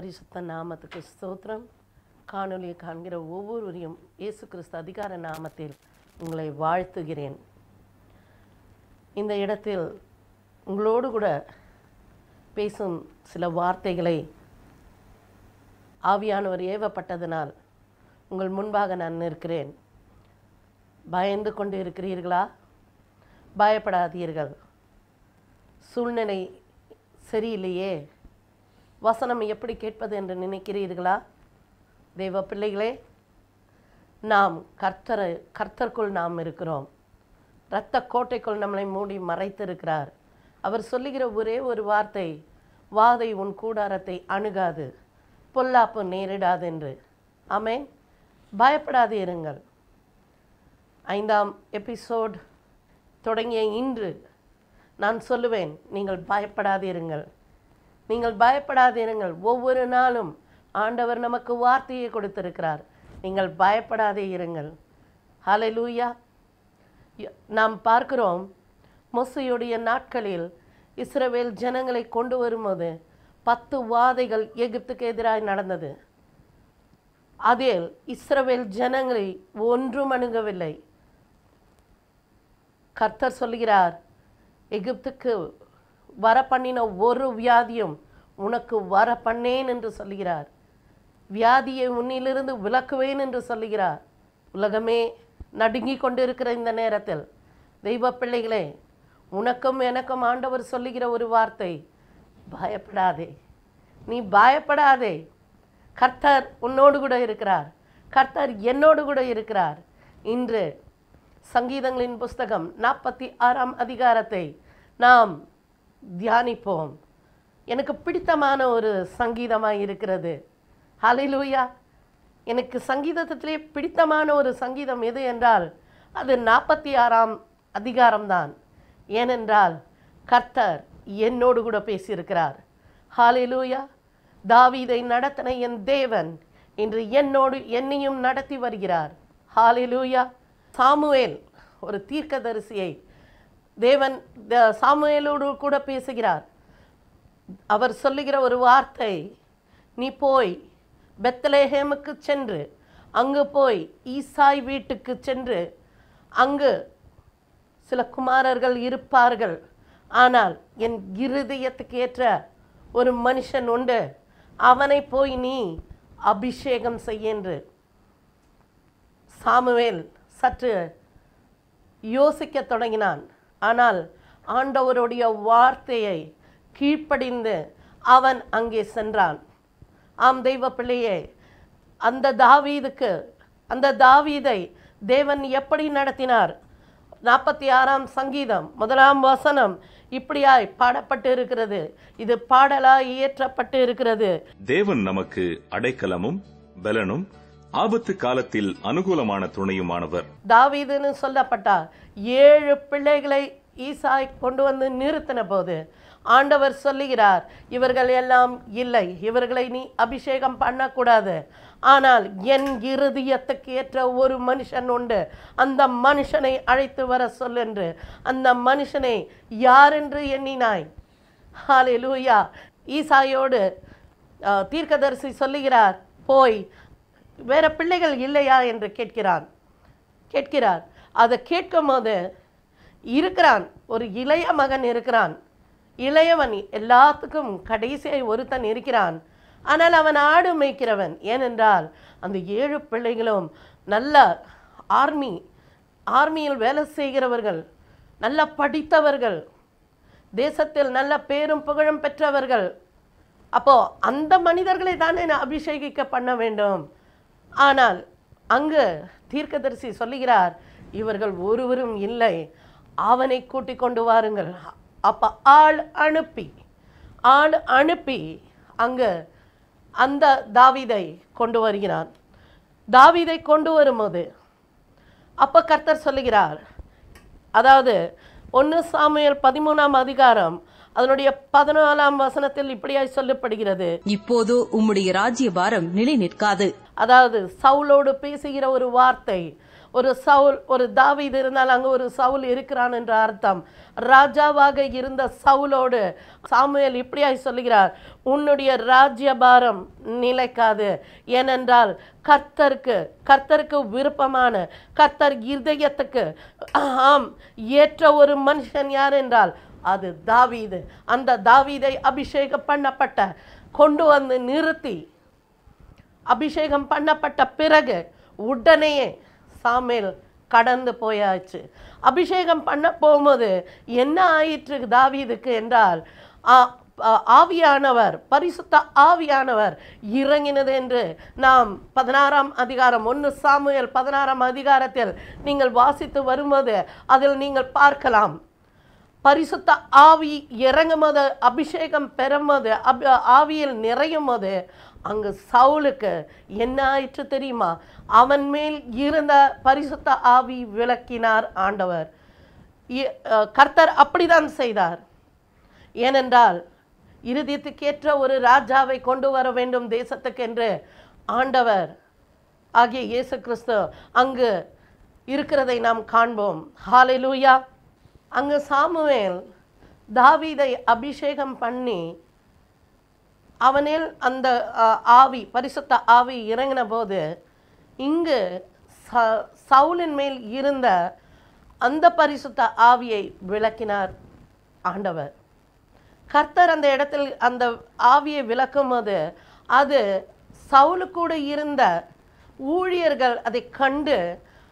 பரிசுத்த நாமத்துக்கு ஸ்தோத்திரம் காணொலியை காண்கிற ஒவ்வொருவரையும் இயேசு கிறிஸ்து அதிகார நாமத்தில் உங்களை வாழ்த்துகிறேன் இந்த இடத்தில் உங்களோடு கூட பேசும் சில வார்த்தைகளை ஆவியானவர் ஏவப்பட்டதனால் உங்கள் முன்பாக நான் நிற்கிறேன் பயந்து கொண்டு இருக்கிறீர்களா பயப்படாதீர்கள் சூழ்நிலை சரியில்லையே வசனம் எப்படி கேட்பது என்று நினைக்கிறீர்களா தெய்வ பிள்ளைகளே நாம் கர்த்தரை கர்த்தருக்குள் நாம் இருக்கிறோம் இரத்த கோட்டைக்குள் நம்மளை மூடி மறைத்திருக்கிறார் அவர் சொல்லுகிற ஒரே ஒரு வார்த்தை வாதை உன் கூடாரத்தை அணுகாது பொல்லாப்பு நேரிடாது என்று ஆமென் பயப்படாது இருங்கள் ஐந்தாம் எபிசோட் தொடங்கிய இன்று நான் சொல்லுவேன் நீங்கள் பயப்படாதிருங்கள் நீங்கள் பயப்படாதிருங்கள் ஒவ்வொரு நாளும் ஆண்டவர் நமக்கு வார்த்தையை கொடுத்திருக்கிறார் நீங்கள் பயப்படாதே இருங்கள் ஹalleluya ய- நாம் பார்க்கிறோம் மோசையுடைய நாட்களில் இஸ்ரவேல் ஜனங்களை கொண்டு வரும்போது பத்து வாதைகள் எகிப்துக்கு எதிராய் நடந்தது அதில் இஸ்ரவேல் ஜனங்களை ஒன்றும் அணுகவில்லை கர்த்தர் சொல்கிறார் எகிப்துக்கு வர பண்ணின ஒரு வியாதியும் உனக்கு வர பண்ணேன் என்று சொல்கிறார் வியாதியை உன்னிலிருந்து விலக்குவேன் என்று சொல்லுகிறார் உலகமே நடுங்கிக் கொண்டிருக்கிற இந்த நேரத்தில் தெய்வ பிள்ளைகளே உனக்கும் எனக்கும் ஆண்டவர் சொல்லுகிற ஒரு வார்த்தை பயப்படாதே நீ பயப்படாதே கர்த்தர் உன்னோடு கூட இருக்கிறார் கர்த்தர் என்னோடு கூட இருக்கிறார் இன்று சங்கீதங்களின் புஸ்தகம் நாற்பத்தி ஆறாம் அதிகாரத்தை நாம் தியானிப்போம் எனக்கு பிடித்தமான ஒரு சங்கீதமாக இருக்கிறது ஹalleluya எனக்கு சங்கீதத்திலே பிடித்தமான ஒரு சங்கீதம் எது என்றால் அது நாற்பத்தி ஆறாம் அதிகாரம்தான் ஏனென்றால் கர்த்தர் என்னோடு கூட பேசியிருக்கிறார் ஹalleluya தாவீதை நடத்தின என் தேவன் இன்று என்னோடு என்னையும் நடத்தி வருகிறார் ஹalleluya சாமுவேல் ஒரு தீர்க்கதரிசியை தேவன் த- சாமுவேலோடு கூட பேசுகிறார் அவர் சொல்லுகிற ஒரு வார்த்தை நீ போய் பெத்லஹேமுக்கு சென்று அங்கு போய் ஈசாய் வீட்டுக்கு சென்று அங்கு சில குமாரர்கள் இருப்பார்கள் ஆனால் என் இருதயத்துக்கு ஏற்ற ஒரு மனுஷன் உண்டு அவனை போய் நீ அபிஷேகம் செய்ய என்று சாமுவேல் சற்று யோசிக்கத் தொடங்கினான் ஆனால் ஆண்டவருடைய வார்த்தையை கீழ்ப்படிந்து அவன் அங்கே சென்றான் ஆம் தெய்வ பிள்ளையே அந்த தாவீதுக்கு அந்த தாவீதை தேவன் எப்படி நடத்தினார் நாற்பத்தி ஆறாம் சங்கீதம் முதலாம் வசனம் இப்படியாய் பாடப்பட்டு இருக்கிறது இது பாடலாய் இயற்றப்பட்டு இருக்கிறது தேவன் நமக்கு அடைக்கலமும் பலனும் ஆபத்து காலத்தில் அனுகூலமான துணையுமானவர் தாவீதுன்னு சொல்லப்பட்டார் ஏழு பிள்ளைகளை ஈசாய் கொண்டு வந்து நிறுத்தின போது ஆண்டவர் சொல்லுகிறார் இவர்கள் எல்லாம் இல்லை இவர்களை நீ அபிஷேகம் பண்ணக்கூடாது ஆனால் என் இருதயத்துக்கு ஏற்ற ஒரு மனுஷன் உண்டு அந்த மனுஷனை அழைத்து வர சொல்லென்று அந்த மனுஷனை யாரென்று எண்ணினாய் ஹalleluya ஈசாயோடு அஹ், தீர்க்கதரிசி சொல்லுகிறார் போய் வேற பிள்ளைகள் இல்லையா என்று கேட்கிறான் கேட்கிறார் அதை கேட்கும்போது இருக்கிறான் ஒரு இளைய மகன் இருக்கிறான் இளையவன் எல்லாத்துக்கும் கடைசியை ஒருத்தன் இருக்கிறான் ஆனால் அவன் ஆடு மேய்க்கிறவன் ஏனென்றால் அந்த ஏழு பிள்ளைகளும் நல்ல ஆர்மி ஆர்மியில் வேலை செய்கிறவர்கள் நல்ல படித்தவர்கள் தேசத்தில் நல்ல பேரும் புகழும் பெற்றவர்கள் அப்போ அந்த மனிதர்களை தானே நான் அபிஷேகிக்க பண்ண வேண்டும் ஆனால் அங்கு தீர்க்கதரிசி சொல்லுகிறார் இவர்கள் ஒருவரும் இல்லை அவனை கூட்டிக் கொண்டு வாருங்கள் அப்ப ஆள் அனுப்பி ஆள் அனுப்பி அங்கு அந்த தாவீதை கொண்டு வருகிறான் தாவீதை கொண்டு வரும்போது அப்ப கர்த்தர் சொல்லுகிறார் அதாவது ஒன்று சாமுவேல் பதிமூணாம் அதிகாரம் அதனுடைய பதினாலாம் வசனத்தில் இப்படியாய் சொல்லப்படுகிறது இப்போதோ உம்முடைய ராஜ்ய பாரம் நிலை நிற்காது அதாவது சவுலோடு பேசுகிற ஒரு வார்த்தை ஒரு சவுல் ஒரு தாவீது இருந்தால் அங்கே ஒரு சவுல் இருக்கிறான் என்ற அர்த்தம் ராஜாவாக இருந்த சவுலோடு சாமுவேல் இப்படியாய் சொல்லுகிறார் உன்னுடைய ராஜ்யபாரம் நிலைக்காது ஏனென்றால் கர்த்தருக்கு கர்த்தருக்கு விருப்பமான கர்த்தர் இருதயத்துக்கு ஆம் ஏற்ற ஒரு மனுஷன் யார் என்றால் அது தாவீது அந்த தாவீதை அபிஷேகம் பண்ணப்பட்ட கொண்டு வந்து நிறுத்தி அபிஷேகம் பண்ணப்பட்ட பிறகு உடனேயே சாமேல் கடந்து போயாச்சு அபிஷேகம் பண்ண போகும்போது என்ன ஆயிற்று தாவீதுக்கு என்றால் ஆ- ஆ- ஆவியானவர் பரிசுத்த ஆவியானவர் இறங்கினது என்று நாம் பதினாறாம் அதிகாரம் ஒன்று சாமுவேல் பதினாறாம் அதிகாரத்தில் நீங்கள் வாசித்து வரும்போது அதில் நீங்கள் பார்க்கலாம் பரிசுத்த ஆவி இறங்கும் போது அபிஷேகம் பெறும் போது அபி ஆவியில் நிறையும் போது அங்கு சவுலுக்கு என்ன ஆயிற்று தெரியுமா அவன் மேல் இருந்த பரிசுத்த ஆவி விளக்கினார் ஆண்டவர் இ- அஹ் கர்த்தர் அப்படிதான் செய்தார் ஏனென்றால் இருதயத்துக்கேற்ற ஒரு ராஜாவை கொண்டு வர வேண்டும் தேசத்துக்கு என்று ஆண்டவர் ஆகிய இயேசு கிறிஸ்து அங்கு இருக்கிறதை நாம் காண்போம் ஹalleluya அங்கு சாமுவேல் தாவீதை அபிஷேகம் பண்ணி அவனில் அந்த அஹ், ஆவி பரிசுத்த ஆவி இறங்கின போது இங்கு ச- சவுலின் மேல் இருந்த அந்த பரிசுத்த ஆவியை விளக்கினார் ஆண்டவர் கர்த்தர் அந்த இடத்தில் அந்த ஆவியை விளக்கும் போது அது சவுலுக்கூட இருந்த ஊழியர்கள் அதை கண்டு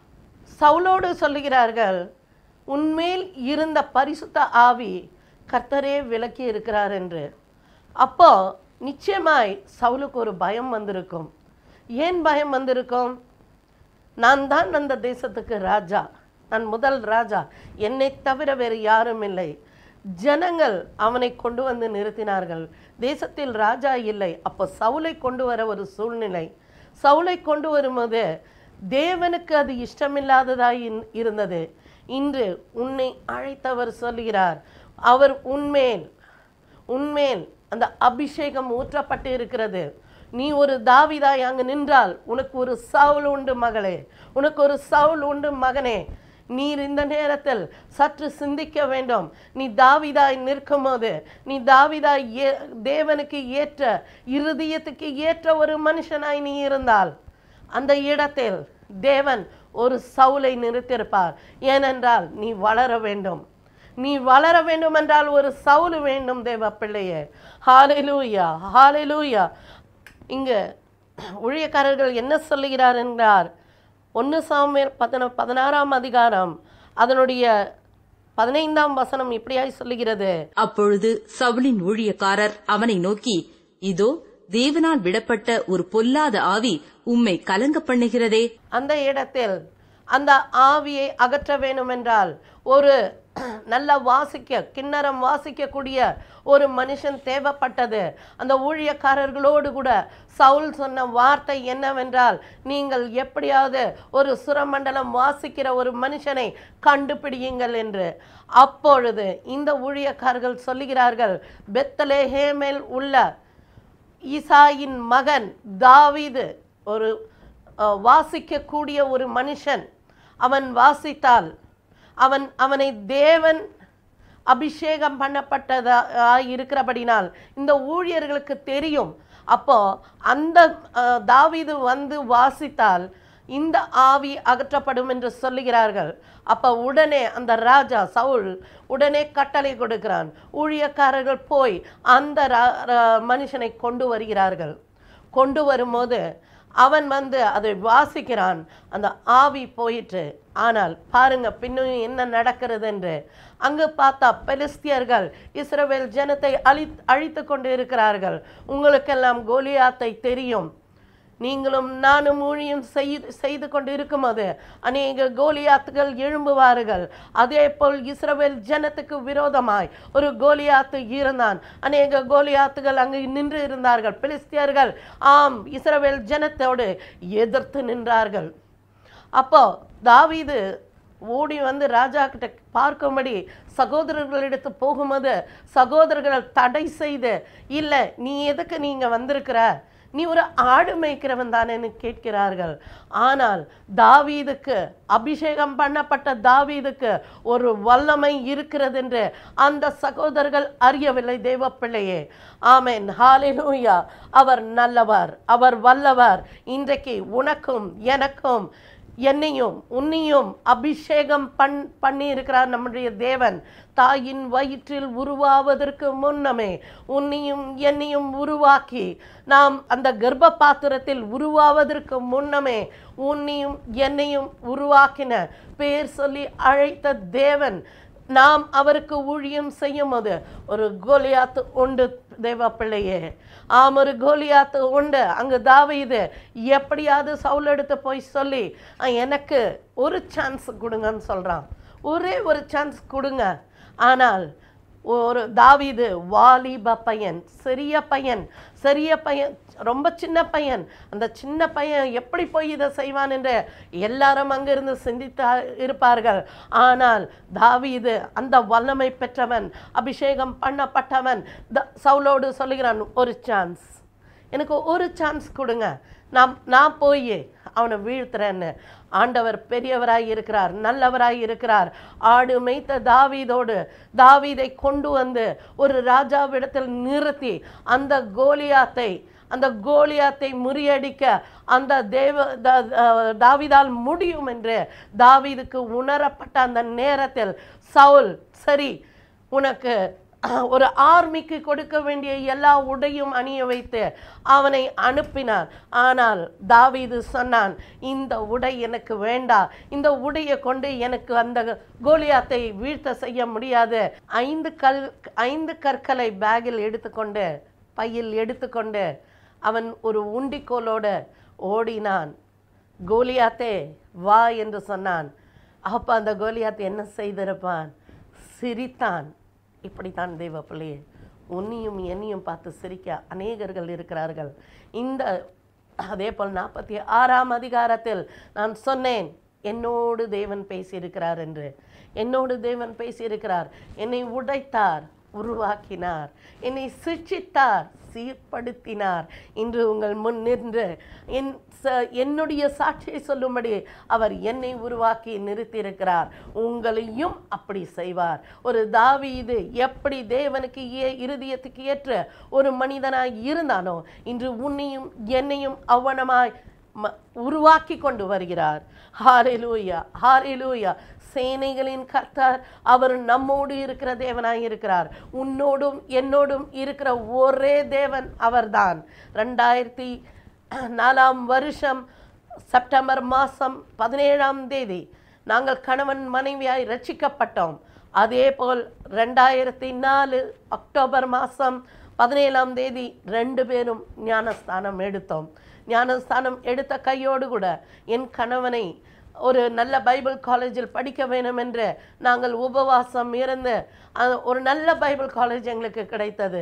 சவுலோடு சொல்லுகிறார்கள் உன்மேல் இருந்த பரிசுத்த ஆவி கர்த்தரே விளக்கி இருக்கிறார் என்று அப்போ நிச்சயமாய் சவுலுக்கு ஒரு பயம் வந்திருக்கும் ஏன் பயம் வந்திருக்கும் நான் தான் அந்த தேசத்துக்கு ராஜா நான் முதல் ராஜா என்னை தவிர வேறு யாரும் இல்லை ஜனங்கள் அவனை கொண்டு வந்து நிறுத்தினார்கள் தேசத்தில் ராஜா இல்லை அப்போ சவுலை கொண்டு வர ஒரு சூழ்நிலை சவுலை கொண்டு வரும்போது தேவனுக்கு அது இஷ்டமில்லாததாய் இன்- இருந்தது இன்று உன்னை அழைத்தவர் சொல்கிறார் அவர் உன்மேல் உன்மேல் அந்த அபிஷேகம் ஊற்றப்பட்டு இருக்கிறது நீ ஒரு தாவிதாய் அங்கு நின்றால் உனக்கு ஒரு சவுல் உண்டு மகளே உனக்கு ஒரு சவுல் உண்டு மகனே நீர் இந்த நேரத்தில் சற்று சிந்திக்க வேண்டும் நீ தாவிதாய் நிற்கும்போது நீ தாவிதாய் ஏ தேவனுக்கு ஏற்ற இருதயத்துக்கு ஏற்ற ஒரு மனுஷனாய் நீ இருந்தால் அந்த இடத்தில் தேவன் ஒரு சவுலை நிறுத்தியிருப்பார் ஏனென்றால் நீ வளர வேண்டும் நீ வளர வேண்டும் என்றால் ஒரு சவுல் வேண்டும் தேவ பிள்ளையே ஹாலேலூயா ஹாலேலூயா இங்கு ஊழியக்காரர்கள் என்ன சொல்லுகிறார் என்றார் ஒன்று சாமியர் பதின பதினாறாம் அதிகாரம் அதனுடைய பதினைந்தாம் வசனம் இப்படியாய் சொல்லுகிறது அப்பொழுது சவுலின் ஊழியக்காரர் அவனை நோக்கி இதோ தேவனால் விடப்பட்ட ஒரு பொல்லாத ஆவி உம்மை கலங்க பண்ணுகிறதே அந்த இடத்தில் அந்த ஆவியை அகற்ற வேண்டுமென்றால் ஒரு நல்ல வாசிக்க கிண்ணறம் வாசிக்கக்கூடிய ஒரு மனுஷன் தேவைப்பட்டது அந்த ஊழியக்காரர்களோடு கூட சவுல் சொன்ன வார்த்தை என்னவென்றால் நீங்கள் எப்படியாவது ஒரு சுரமண்டலம் வாசிக்கிற ஒரு மனுஷனை கண்டுபிடியுங்கள் என்று அப்பொழுது இந்த ஊழியக்காரர்கள் சொல்லுகிறார்கள் பெத்தலேஹேமில் உள்ள ஈசாயின் மகன் தாவீது ஒரு அஹ், வாசிக்கக்கூடிய ஒரு மனுஷன் அவன் வாசித்தால் அவன் அவனை தேவன் அபிஷேகம் பண்ணப்பட்டதா இருக்கிறபடினால் இந்த ஊழியர்களுக்கு தெரியும் அப்போ அந்த அஹ், தாவீது வந்து வாசித்தால் இந்த ஆவி அகற்றப்படும் என்று சொல்லுகிறார்கள் அப்ப உடனே அந்த ராஜா சவுல் உடனே கட்டளை கொடுக்கிறான் ஊழியக்காரர்கள் போய் அந்த ரா- ரா- மனுஷனை கொண்டு வருகிறார்கள் கொண்டு வரும்போது அவன் வந்து அதை வாசிக்கிறான் அந்த ஆவி போயிற்று ஆனால் பாருங்க பின்னும் என்ன நடக்கிறது என்று அங்கு பார்த்தா பெலிஸ்தியர்கள் இஸ்ரவேல் ஜனத்தை அழி அழித்து கொண்டு இருக்கிறார்கள் உங்களுக்கெல்லாம் கோலியாத்தை தெரியும் நீங்களும் நானும் ஊழியம் செய்து செய்து கொண்டு இருக்கும்போது அநேக கோலியாத்துகள் எழும்புவார்கள் அதே போல் இஸ்ரவேல் ஜனத்துக்கு விரோதமாய் ஒரு கோலியாத்து இருந்தான் அநேக கோலியாத்துகள் அங்கு நின்று இருந்தார்கள் பிலிஸ்தியர்கள் ஆம் இஸ்ரவேல் ஜனத்தோடு எதிர்த்து நின்றார்கள் அப்போ தாவீது ஓடி வந்து ராஜா கிட்ட பார்க்கும்படி சகோதரர்களிடத்து போகும்போது சகோதரர்கள் தடை செய்து இல்லை நீ எதுக்கு நீங்க வந்திருக்கிற நீ ஒரு ஆடு மேய்க்கிறவன் தானேன்னு கேட்கிறார்கள் ஆனால் தாவீதுக்கு அபிஷேகம் பண்ணப்பட்ட தாவீதுக்கு ஒரு வல்லமை இருக்கிறது என்று அந்த சகோதரர்கள் அறியவில்லை தேவ பிள்ளையே ஆமென் ஹalleluya அவர் நல்லவர் அவர் வல்லவர் இன்றைக்கு உனக்கும் எனக்கும் என்னையும் உன்னையும் அபிஷேகம் பண் பண்ணி இருக்கிறார் நம்முடைய தேவன் தாயின் வயிற்றில் உருவாவதற்கு முன்னமே உன்னையும் என்னையும் உருவாக்கி நாம் அந்த கர்ப்ப பாத்திரத்தில் உருவாவதற்கு முன்னமே உன்னையும் என்னையும் உருவாக்கின பேர் சொல்லி அழைத்த தேவன் நாம் அவருக்கு ஊழியம் செய்யும் போது ஒரு கோலியாத்து உண்டு தேவ பிள்ளையே ஆம் ஒரு கோலியாத்து உண்டு அங்கு தாவீது எப்படியாவது சவுல் எடுத்து போய் சொல்லி "அஹ், எனக்கு ஒரு சான்ஸ் கொடுங்கன்னு சொல்றான் ஒரே ஒரு சான்ஸ் கொடுங்க ஆனால் ஒரு தாவீது வாலிப பையன் சிறிய பையன் சிறிய பையன் ரொம்ப சின்ன பையன் அந்த சின்ன பையன் எப்படி போய் இதை செய்வான் என்று எல்லாரும் அங்கிருந்து சிந்தித்து இருப்பார்கள் ஆனால் தாவீது அந்த வல்லமை பெற்றவன் அபிஷேகம் பண்ணப்பட்டவன் த- சவுலோடு சொல்லுகிறான் ஒரு சான்ஸ் எனக்கு ஒரு சான்ஸ் கொடுங்க நான் நான் போய் அவனை வீழ்த்துறேன்னு ஆண்டவர் பெரியவராய் இருக்கிறார் நல்லவராய் இருக்கிறார் ஆடு மேய்த்த தாவீதோடு தாவீதை கொண்டு வந்து ஒரு ராஜாவிடத்தில் நிறுத்தி அந்த கோலியாத்தை அந்த கோலியாத்தை முறியடிக்க அந்த தேவ த- அஹ் தாவீதால் முடியும் என்று தாவீதுக்கு உணரப்பட்ட அந்த நேரத்தில் சவுல் சரி உனக்கு ஒரு ஆர்மிக்கு கொடுக்க வேண்டிய எல்லா உடையும் அணிய வைத்து அவனை அனுப்பினார் ஆனால் தாவீது சொன்னான் இந்த உடை எனக்கு வேண்டாம் இந்த உடையை கொண்டு எனக்கு அந்த கோலியாத்தை வீழ்த்த செய்ய முடியாது ஐந்து கல் ஐந்து கற்களை பேக்கில் எடுத்துக்கொண்டு பையில் எடுத்துக்கொண்டு அவன் ஒரு உண்டிக்கோலோடு ஓடினான் கோலியாத்தே வா என்று சொன்னான் அப்ப அந்த கோலியாத் என்ன செய்திருப்பான் சிரித்தான் இப்படித்தான் தெய்வ பிள்ளையே உன்னையும் என்னையும் பார்த்து சிரிக்க அநேகர்கள் இருக்கிறார்கள் இந்த அதே போல் நாற்பத்தி ஆறாம் அதிகாரத்தில் நான் சொன்னேன் என்னோடு தேவன் பேசியிருக்கிறார் என்று என்னோடு தேவன் பேசியிருக்கிறார் என்னை உடைத்தார் உருவாக்கினார் என்னை சிக்ஷித்தார் சீர்படுத்தினார் இன்று உங்கள் முன் நின்று என் ச- என்னுடைய சாட்சியை சொல்லும்படி அவர் என்னை உருவாக்கி நிறுத்தியிருக்கிறார் உங்களையும் அப்படி செய்வார் ஒரு தாவீது எப்படி தேவனுக்கு ஏ இருதயத்துக்கு ஏற்ற ஒரு மனிதனாய் இருந்தானோ இன்று உன்னையும் என்னையும் அவ்வனமாய் ம- உருவாக்கி கொண்டு வருகிறார் ஹாரிலூயா ஹாரிலூயா சேனைகளின் கர்த்தர் அவர் நம்மோடு இருக்கிற தேவனாய் இருக்கிறார் உன்னோடும் என்னோடும் இருக்கிற ஒரே தேவன் அவர்தான் ரெண்டாயிரத்தி நாலாம் வருஷம் செப்டம்பர் மாதம் பதினேழாம் தேதி நாங்கள் கணவன் மனைவியாய் ரட்சிக்கப்பட்டோம் அதே போல் ரெண்டாயிரத்தி நாலு அக்டோபர் மாதம் பதினேழாம் தேதி ரெண்டு பேரும் ஞானஸ்தானம் எடுத்தோம் ஞானஸ்தானம் எடுத்த கையோடு கூட என் கணவனை ஒரு நல்ல பைபிள் காலேஜில் படிக்க வேண்டும் என்று நாங்கள் உபவாசம் இருந்து அஹ், ஒரு நல்ல பைபிள் காலேஜ் எங்களுக்கு கிடைத்தது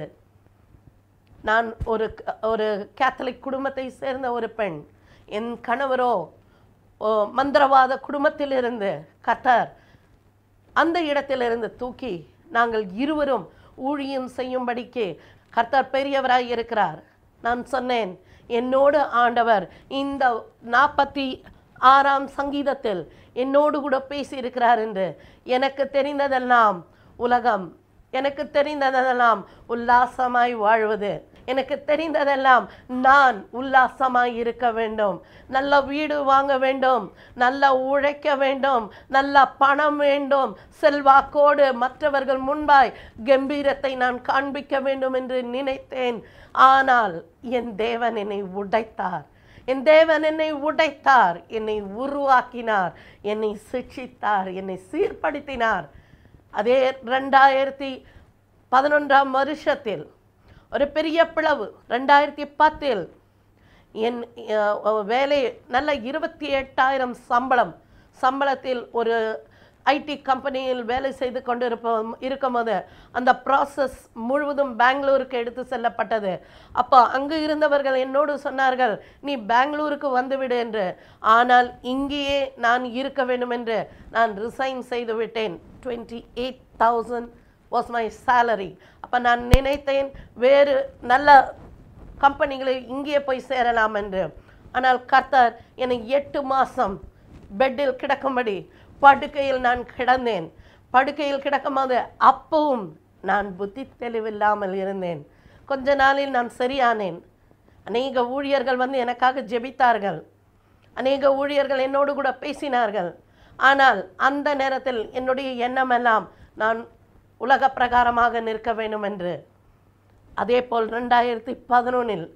நான் ஒரு ஒரு கேத்தலிக் குடும்பத்தை சேர்ந்த ஒரு பெண் என் கணவரோ ஓ, மந்திரவாத குடும்பத்திலிருந்து கத்தர் அந்த இடத்திலிருந்து தூக்கி நாங்கள் இருவரும் ஊழியம் செய்யும்படிக்கு கர்த்தர் பெரியவராய் இருக்கிறார் நான் சொன்னேன் என்னோடு ஆண்டவர் இந்த நாற்பத்தி ஆறாம் சங்கீதத்தில் என்னோடு கூட பேசி இருக்கிறார் என்று எனக்கு தெரிந்ததெல்லாம் உலகம் எனக்கு தெரிந்ததெல்லாம் உல்லாசமாய் வாழ்வது எனக்கு தெரிந்ததெல்லாம் நான் உல்லாசமாய் இருக்க வேண்டும் நல்ல வீடு வாங்க வேண்டும் நல்ல உழைக்க வேண்டும் நல்ல பணம் வேண்டும் செல்வாக்கோடு மற்றவர்கள் முன்பாய் கம்பீரத்தை நான் காண்பிக்க வேண்டும் என்று நினைத்தேன் ஆனால் என் தேவன் என்னை உடைத்தார் என் தேவன் என்னை உடைத்தார் என்னை உருவாக்கினார் என்னை சிக்ஷித்தார் என்னை சீர்படுத்தினார் அதே ரெண்டாயிரத்தி பதினொன்றாம் வருஷத்தில் ஒரு பெரிய பிளவு ரெண்டாயிரத்தி பத்தில் என் அஹ், வேலை நல்ல இருபத்தி எட்டாயிரம் சம்பளம் சம்பளத்தில் ஒரு ஐடி கம்பெனியில் வேலை செய்து கொண்டு இருப்போம் இருக்கும்போது அந்த ப்ராசஸ் முழுவதும் பெங்களூருக்கு எடுத்து செல்லப்பட்டது அப்போ அங்கு இருந்தவர்கள் என்னோடு சொன்னார்கள் நீ பெங்களூருக்கு வந்துவிடு என்று ஆனால் இங்கேயே நான் இருக்க வேண்டும் என்று நான் ரிசைன் செய்து விட்டேன் twenty eight thousand was my salary அப்போ நான் நினைத்தேன் வேறு நல்ல கம்பெனிகளில் இங்கே போய் சேரலாம் என்று ஆனால் கர்த்தர் என்னை எட்டு மாதம் பெட்டில் கிடக்கும்படி படுக்கையில் நான் கிடந்தேன் படுக்கையில் கிடக்கும்போது அப்பவும் நான் புத்தி தெளிவில்லாமல் இருந்தேன் கொஞ்ச நாளில் நான் சரியானேன் அநேக ஊழியர்கள் வந்து எனக்காக ஜெபித்தார்கள் அநேக ஊழியர்கள் என்னோடு கூட பேசினார்கள் ஆனால் அந்த நேரத்தில் என்னுடைய எண்ணமெல்லாம் நான் உலக பிரகாரமாக நிற்க வேண்டும் என்று அதே போல் ரெண்டாயிரத்தி பதினொன்னில்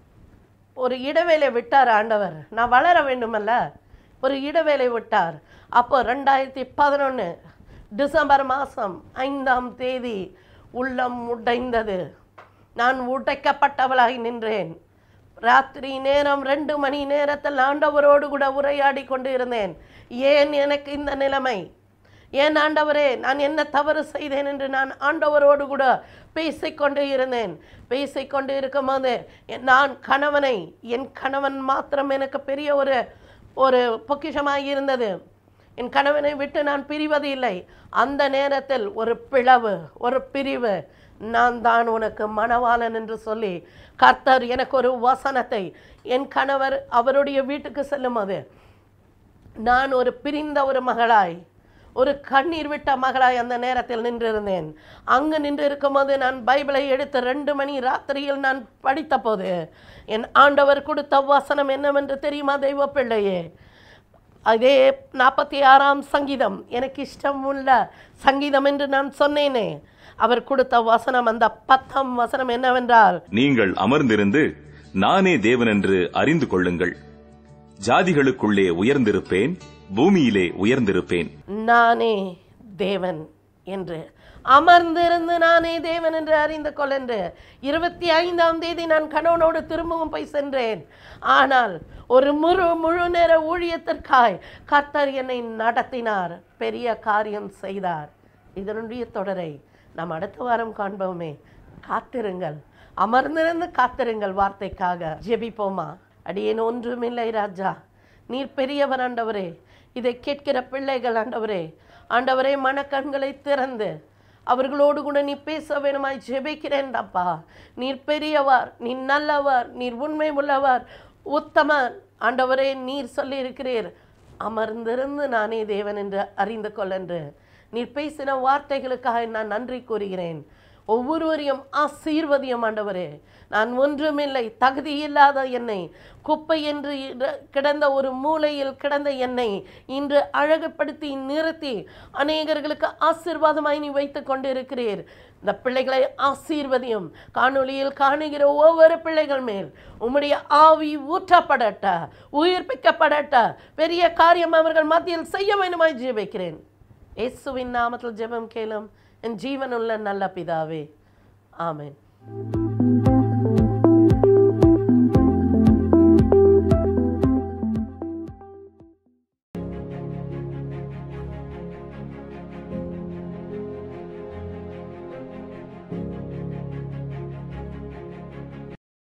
ஒரு இடைவேளை விட்டார் ஆண்டவர் நான் வளர வேண்டுமல்ல ஒரு இடைவேளை விட்டார் அப்போ ரெண்டாயிரத்தி பதினொன்று டிசம்பர் மாதம் ஐந்தாம் தேதி உள்ளம் உடைந்தது நான் உடைக்கப்பட்டவளாய் நின்றேன் ராத்திரி நேரம் ரெண்டு மணி நேரத்தில் ஆண்டவரோடு கூட உரையாடி கொண்டு இருந்தேன் ஏன் எனக்கு இந்த நிலைமை ஏன் ஆண்டவரே நான் என்ன தவறு செய்தேன் என்று நான் ஆண்டவரோடு கூட பேசிக்கொண்டு இருந்தேன் பேசிக்கொண்டு இருக்கும்போது என் நான் கணவனை என் கணவன் மாத்திரம் எனக்கு பெரிய ஒரு ஒரு பொக்கிஷமாய் இருந்தது என் கணவனை விட்டு நான் பிரிவது இல்லை அந்த நேரத்தில் ஒரு பிளவு ஒரு பிரிவு நான் தான் உனக்கு மணவாளன் என்று சொல்லி கர்த்தர் எனக்கு ஒரு வசனத்தை என் கணவர் அவருடைய வீட்டுக்கு செல்லும்போது நான் ஒரு பிரிந்த ஒரு மகளாய் ஒரு கண்ணீர் விட்ட மகளாய் அந்த நேரத்தில் நின்றிருந்தேன் அங்கு நின்று இருக்கும்போது நான் பைபிளை எடுத்து ரெண்டு மணி ராத்திரியில் நான் படித்த போது என் ஆண்டவர் கொடுத்த வசனம் என்னவென்று தெரியுமா தெய்வ பிள்ளையே அதே நாற்பத்தி ஆறாம் சங்கீதம் எனக்கு இஷ்டம் உள்ள சங்கீதம் என்று நான் சொன்னேனே அவர் கொடுத்த வசனம் அந்த பத்தாம் வசனம் என்னவென்றால் நீங்கள் அமர்ந்திருந்து நானே தேவனென்று அறிந்து கொள்ளுங்கள் ஜாதிகளுக்குள்ளே உயர்ந்திருப்பேன் பூமியிலே உயர்ந்திருப்பேன் நானே தேவன் என்று அமர்ந்திருந்து நானே தேவன் என்று அறிந்து கொள் என்று இருபத்தி ஐந்தாம் தேதி நான் கணவனோடு திரும்பவும் போய் சென்றேன் ஆனால் ஒரு முழு முழு நேர ஊழியத்திற்காய் கர்த்தர் என்னை நடத்தினார் பெரிய காரியம் செய்தார் இதனுடைய தொடரை நாம் அடுத்த வாரம் காண்போமே காத்திருங்கள் அமர்ந்திருந்து காத்திருங்கள் வார்த்தைக்காக ஜெபிப்போமா அடியேன் ஒன்றுமில்லை ராஜா நீர் பெரியவர் ஆண்டவரே இதை கேட்கிற பிள்ளைகள் ஆண்டவரே ஆண்டவரே மனக்கண்களை திறந்து அவர்களோடு கூட நீ பேச வேணுமாய் ஜெபிக்கிறேன் அப்பா நீர் பெரியவர் நீ நல்லவர் நீர் உண்மை உள்ளவர் உத்தமன் ஆண்டவரே நீர் சொல்லி இருக்கிறீர் அமர்ந்திருந்து நானே தேவன் என்று அறிந்து கொள் என்று நீர் பேசின வார்த்தைகளுக்காக நான் நன்றி கூறுகிறேன் ஒவ்வொருவரையும் ஆசீர்வதியம் ஆண்டவரே நான் ஒன்றுமில்லை தகுதி இல்லாத என்னை குப்பை என்று இட- கிடந்த ஒரு மூலையில் கிடந்த என்னை இன்று அழகுபடுத்தி நிறுத்தி அநேகர்களுக்கு ஆசீர்வாதமாய் நீ வைத்து கொண்டிருக்கிறீர் இந்த பிள்ளைகளை ஆசீர்வதியும் காணொளியில் காணுகிற ஒவ்வொரு பிள்ளைகள் மேல் உம்முடைய ஆவி ஊற்றப்படட்ட உயிர்ப்பிக்கப்படட்ட பெரிய காரியம் அவர்கள் மத்தியில் செய்ய வேண்டுமாய் ஜெபிக்கிறேன் இயேசுவின் நாமத்தில் ஜெபம் கேளும் என் ஜீவனுள்ள நல்ல பிதாவே ஆமென்